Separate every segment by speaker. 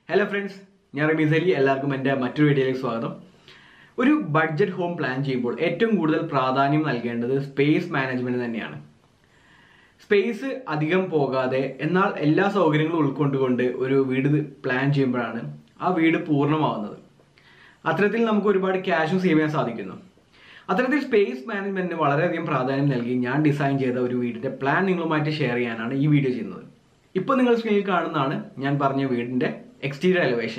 Speaker 1: hello friends ഞാൻ റമീസ് അലി എല്ലാവർക്കും എൻ്റെ മറ്റൊരു വീഡിയോയിലേക്ക് സ്വാഗതം ഒരു ബഡ്ജറ്റ് ഹോം പ്ലാൻ ചെയ്യുമ്പോൾ ഏറ്റവും കൂടുതൽ പ്രാധാന്യം നൽകേണ്ടത് സ്പേസ് മാനേജ്മെന്റ് തന്നെയാണ് സ്പേസ് അധികം പോകാതെ എന്നാൽ എല്ലാ സൗകര്യങ്ങളും ഉൾക്കൊണ്ടുകൊണ്ട് ഒരു വീട് പ്ലാൻ ചെയ്യുമ്പോഴാണ് ആ വീട് പൂർണ്ണമാവുന്നത് അത്തരത്തിൽ നമുക്ക് ഒരുപാട് ക്യാഷും സേവ് ചെയ്യാൻ സാധിക്കുന്നു അത്തരത്തിൽ സ്പേസ് മാനേജ്മെന്റിന് വളരെയധികം പ്രാധാന്യം നൽകി ഞാൻ ഡിസൈൻ ചെയ്ത ഒരു വീടിന്റെ പ്ലാൻ നിങ്ങളുമായിട്ട് ഷെയർ ചെയ്യാനാണ് ഈ വീഡിയോ ചെയ്യുന്നത് ഇപ്പോൾ നിങ്ങൾ സ്ക്രീനിൽ കാണുന്നതാണ് ഞാൻ പറഞ്ഞ വീടിന്റെ എക്സ്റ്റീരിയർ എലിവേഷൻ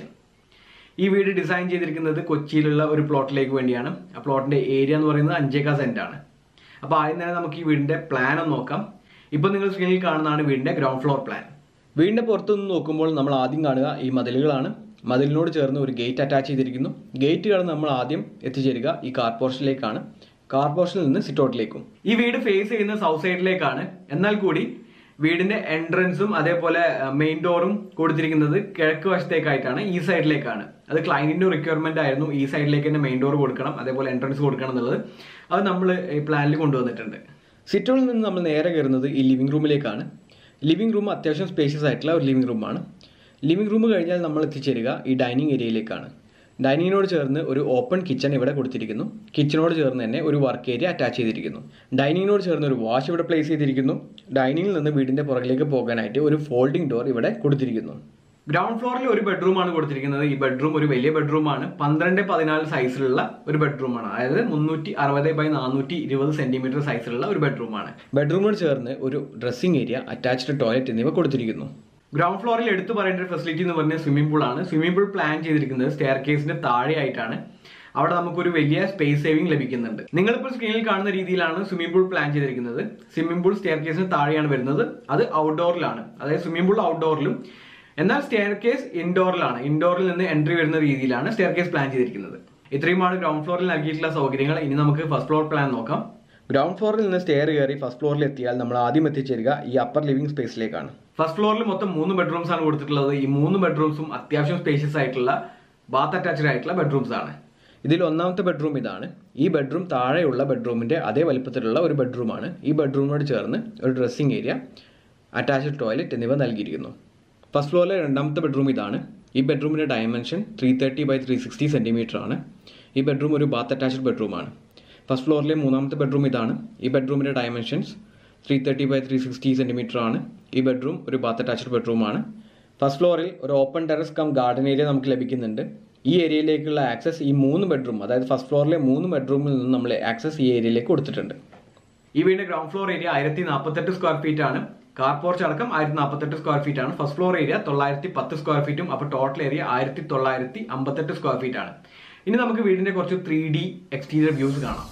Speaker 1: ഈ വീട് ഡിസൈൻ ചെയ്തിരിക്കുന്നത് കൊച്ചിയിലുള്ള ഒരു പ്ലോട്ടിലേക്ക് വേണ്ടിയാണ് ആ പ്ലോട്ടിന്റെ ഏരിയ എന്ന് പറയുന്നത് അഞ്ചേക്കാ സെന്റ് ആണ് അപ്പോൾ ആദ്യം തന്നെ നമുക്ക് ഈ വീടിന്റെ പ്ലാൻ ഒന്ന് നോക്കാം ഇപ്പോൾ നിങ്ങൾ സ്ക്രീനിൽ കാണുന്നതാണ് വീടിന്റെ ഗ്രൗണ്ട് ഫ്ലോർ പ്ലാൻ വീടിന്റെ പുറത്തു നിന്ന് നോക്കുമ്പോൾ നമ്മൾ ആദ്യം കാണുക ഈ മതിലുകളാണ് മതിലിനോട് ചേർന്ന് ഒരു ഗേറ്റ് അറ്റാച്ച് ചെയ്തിരിക്കുന്നു ഗേറ്റ് കടന്ന് നമ്മൾ ആദ്യം എത്തിച്ചേരുക ഈ കാർ പോർഷനിലേക്കാണ് കാർ പോർഷനിൽ നിന്ന് സിറ്റൗട്ടിലേക്കും ഈ വീട് ഫേസ് ചെയ്യുന്ന സൗത്ത് സൈഡിലേക്കാണ് എന്നാൽ കൂടി വീടിന്റെ എൻട്രൻസും അതേപോലെ മെയിൻ ഡോറും കൊടുത്തിരിക്കുന്നത് കിഴക്ക് വശത്തേക്കായിട്ടാണ് ഈ സൈഡിലേക്കാണ് അത് ക്ലയന്റിന്റെ റിക്വയർമെന്റ് ആയിരുന്നു ഈ സൈഡിലേക്ക് തന്നെ മെയിൻ ഡോർ കൊടുക്കണം അതേപോലെ എൻട്രൻസ് കൊടുക്കണം എന്നുള്ളത് അത് നമ്മൾ ഈ പ്ലാനിൽ കൊണ്ടുവന്നിട്ടുണ്ട് സിറ്റോളിൽ നിന്ന് നമ്മൾ നേരെ കയറുന്നത് ഈ ലിവിംഗ് റൂമിലേക്കാണ് ലിവിംഗ് റൂം അത്യാവശ്യം സ്പേഷ്യസ് ആയിട്ടുള്ള ഒരു ലിവിംഗ് റൂമാണ് ലിവിംഗ് റൂം കഴിഞ്ഞാൽ നമ്മൾ എത്തിച്ചേരുക ഈ ഡൈനിങ് ഏരിയയിലേക്കാണ് ഡൈനിങ്ങിനോട് ചേർന്ന് ഒരു ഓപ്പൺ കിച്ചൺ ഇവിടെ കൊടുത്തിരിക്കുന്നു കിച്ചണോട് ചേർന്ന് തന്നെ ഒരു വർക്ക് ഏരിയ അറ്റാച്ച് ചെയ്തിരിക്കുന്നു ഡൈനിങ്ങിനോട് ചേർന്ന് ഒരു വാഷ് ഇവിടെ പ്ലേസ് ചെയ്തിരിക്കുന്നു ഡൈനിങ്ങിൽ നിന്ന് വീടിന്റെ പുറകിലേക്ക് പോകാനായിട്ട് ഒരു ഫോൾഡിംഗ് ഡോർ ഇവിടെ കൊടുത്തിരിക്കുന്നു ഗ്രൗണ്ട് ഫ്ലോറിൽ ഒരു ബെഡ്റൂമാണ് കൊടുത്തിരിക്കുന്നത് ഈ ബെഡ്റൂം ഒരു വലിയ ബെഡ്റൂമാണ് പന്ത്രണ്ട് പതിനാല് സൈസിലുള്ള ഒരു ബെഡ്റൂമാണ് അതായത് മുന്നൂറ്റി അറുപത് ബൈ നാനൂറ്റി ഇരുപത് സെന്റിമീറ്റർ സൈസിലുള്ള ഒരു ബെഡ്റൂമാണ് ബെഡ്റൂമിനോട് ചേർന്ന് ഒരു ഡ്രസ്സിംഗ് ഏരിയ അറ്റാച്ച്ഡ് ടോയ്ലറ്റ് എന്നിവ കൊടുത്തിരിക്കുന്നു ഗ്രൗണ്ട് ഫ്ലോറിൽ എടുത്തു പറയേണ്ട ഒരു ഫെസിലിറ്റി എന്ന് പറഞ്ഞാൽ സ്വിമ്മിംഗ് പൂൾ ആണ് സ്വിമ്മിംഗ് പൂൾ പ്ലാൻ ചെയ്തിരിക്കുന്നത് സ്റ്റെയർ കേസിന്റെ താഴെയായിട്ടാണ് അവിടെ നമുക്കൊരു വലിയ സ്പേസ് സേവിംഗ് ലഭിക്കുന്നുണ്ട് നിങ്ങളിപ്പോൾ സ്ക്രീനിൽ കാണുന്ന രീതിയിലാണ് സ്വിമ്മിംഗ് പൂൾ പ്ലാൻ ചെയ്തിരിക്കുന്നത് സ്വിമ്മിംഗ് പൂൾ സ്റ്റെയർ കേസിന് താഴെയാണ് വരുന്നത് അത് ഔട്ട്ഡോറിലാണ് അതായത് സ്വിമ്മിംഗ് പൂൾ ഔട്ട്ഡോറിലും എന്നാൽ സ്റ്റെയർ കേസ് ഇൻഡോറിലാണ് ഇൻഡോറിൽ നിന്ന് എൻട്രി വരുന്ന രീതിയിലാണ് സ്റ്റെയർ കേസ് പ്ലാൻ ചെയ്തിരിക്കുന്നത് ഇത്രയുമാണ് ഗ്രൗണ്ട് ഫ്ലോറിൽ നൽകിയിട്ടുള്ള സൗകര്യങ്ങൾ ഇനി നമുക്ക് ഫസ്റ്റ് ഫ്ലോർ പ്ലാൻ നോക്കാം ഗ്രൗണ്ട് ഫ്ലോറിൽ നിന്ന് സ്റ്റെയർ കയറി ഫസ്റ്റ് ഫ്ലോറിൽ എത്തിയാൽ നമ്മൾ ആദ്യം എത്തിച്ചേരുക ഈ അപ്പർ ലിവിംഗ് സ്പേസിലേക്കാണ് ഫസ്റ്റ് ഫ്ലോറിൽ മൊത്തം മൂന്ന് ബെഡ്റൂംസ് ആണ് കൊടുത്തിട്ടുള്ളത് ഈ മൂന്ന് ബെഡ്റൂംസും അത്യാവശ്യം സ്പേഷ്യസ് ആയിട്ടുള്ള ബാത്ത് അറ്റാച്ച്ഡ് ആയിട്ടുള്ള ബെഡ്റൂംസ് ആണ് ഇതിൽ ഒന്നാമത്തെ ബെഡ്റൂം ഇതാണ് ഈ ബെഡ്റൂം താഴെയുള്ള ബെഡ്റൂമിന്റെ അതേ വലിപ്പത്തിലുള്ള ഒരു ബെഡ്റൂമാണ് ഈ ബെഡ്റൂമിനോട് ചേർന്ന് ഒരു ഡ്രസ്സിംഗ് ഏരിയ അറ്റാച്ച്ഡ് ടോയ്ലറ്റ് എന്നിവ നൽകിയിരിക്കുന്നു ഫസ്റ്റ് ഫ്ലോറിലെ രണ്ടാമത്തെ ബെഡ്റൂം ഇതാണ് ഈ ബെഡ്റൂമിന്റെ dimension three thirty by three sixty centimetre ആണ് ഈ ബെഡ്റൂം ഒരു ബാത്ത് അറ്റാച്ച്ഡ് ബെഡ്റൂമാണ് ഫസ്റ്റ് ഫ്ലോറിലെ മൂന്നാമത്തെ ബെഡ്റൂം ഇതാണ് ഈ ബെഡ്റൂമിന്റെ dimensions three thirty by three sixty centimetre ആണ് ഈ ബെഡ്റൂം ഒരു ബാത്ത് അറ്റാച്ച്ഡ് ബെഡ്റൂമാണ് ഫസ്റ്റ് ഫ്ലോറിൽ ഒരു open terrace cum garden area നമുക്ക് ലഭിക്കുന്നുണ്ട് ഈ ഏരിയയിലേക്കുള്ള ആക്സസ് ഈ മൂന്ന് ബെഡ്റൂം അതായത് ഫസ്റ്റ് ഫ്ലോറിലെ മൂന്ന് ബെഡ്റൂമിൽ നിന്ന് നമ്മൾ ആക്സസ് ഈ ഏരിയയിലേക്ക് കൊടുത്തിട്ടുണ്ട് ഈ വീടിന്റെ ഗ്രൗണ്ട് ഫ്ലോർ ഏരിയ ആയിരത്തി നാൽപ്പത്തെട്ട് സ്ക്വയർ ഫീറ്റ് ആണ് കാർ പോർച്ച് അടക്കം ആയിരത്തി നാൽപ്പത്തെട്ട് സ്ക്വയർ ഫീറ്റ് ആണ് ഫസ്റ്റ് ഫ്ലോർ ഏരിയ തൊള്ളായിരത്തി പത്ത് സ്ക്വയർ ഫീറ്റും അപ്പോൾ ടോട്ടൽ ഏരിയ ആയിരത്തി തൊള്ളായിരത്തി അമ്പത്തെട്ട് സ്ക്വയർ ഫീറ്റ് ആണ് ഇനി നമുക്ക് വീടിന്റെ കുറച്ച് ത്രീ ഡി എക്സ്റ്റീരിയർ വ്യൂസ് കാണാം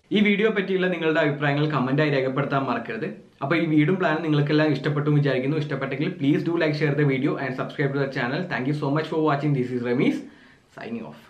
Speaker 1: ഈ വീഡിയോ പറ്റിയുള്ള നിങ്ങളുടെ അഭിപ്രായങ്ങൾ കമന്റായി രേഖപ്പെടുത്താൻ മറക്കരുത് അപ്പോൾ ഈ വീടും പ്ലാനും നിങ്ങൾക്കെല്ലാം ഇഷ്ടപ്പെട്ടു എന്ന് വിചാരിക്കുന്നു ഇഷ്ടപ്പെട്ടെങ്കിൽ please do like share the video and subscribe to the channel thank you so much for watching this is Rameez signing of